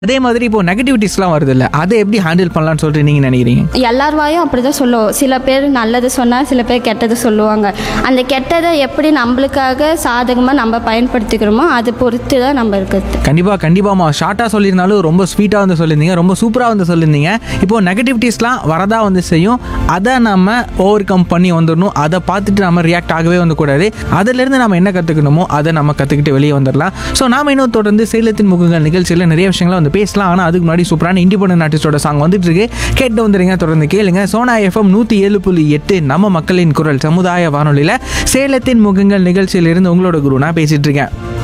அதே மாதிரி இப்போ நெகட்டிவிட்டிஸ்லாம் வருது இல்லை அதை எப்படி ஹேண்டில் பண்ணலாம்னு சொல்லிட்டு நீங்கள் நினைக்கிறீங்க எல்லார் வாயும் அப்படி தான் சொல்லுவோம் சில பேர் நல்லது சொன்னால் சில பேர் கெட்டது சொல்லுவாங்க அந்த கெட்டதை எப்படி நம்மளுக்காக சாதகமாக நம்ம பயன்படுத்திக்கிறோமோ அது பொறுத்து தான் நம்ம இருக்குது கண்டிப்பாக கண்டிப்பாம்மா ஷார்ட்டாக சொல்லியிருந்தாலும் ரொம்ப ஸ்வீட்டாக வந்து சொல்லியிருந்தீங்க ரொம்ப சூப்பராக வந்து சொல்லியிருந்தீங்க இப்போ நெகட்டிவிட்டிஸ்லாம் வரதா வந்து செய்யும் அதை நம்ம ஓவர் கம் பண்ணி வந்துடணும் அதை பார்த்துட்டு நம்ம ரியாக்ட் ஆகவே வந்து கூடாது அதிலிருந்து நம்ம என்ன கற்றுக்கணுமோ அதை நம்ம கற்றுக்கிட்டு வெளியே வந்துடலாம் ஸோ நாம இன்னும் தொடர்ந்து சேலத்தின் முகங்கள் நிகழ்ச்சியில் நிறைய விஷயங்களை வந்து பேசலாம் ஆனால் அதுக்கு முன்னாடி சூப்பரான இண்டிபெண்டன்ட் ஆர்டிஸ்டோட சாங் வந்துட்டு இருக்கு கேட்டு வந்துருங்க தொடர்ந்து கேளுங்க சோனா எஃப்எம் நூற்றி ஏழு புள்ளி எட்டு நம்ம மக்களின் குரல் சமுதாய வானொலியில் சேலத்தின் முகங்கள் நிகழ்ச்சியிலிருந்து உங்களோட குரு நான் பேசிட்டு இருக்கேன்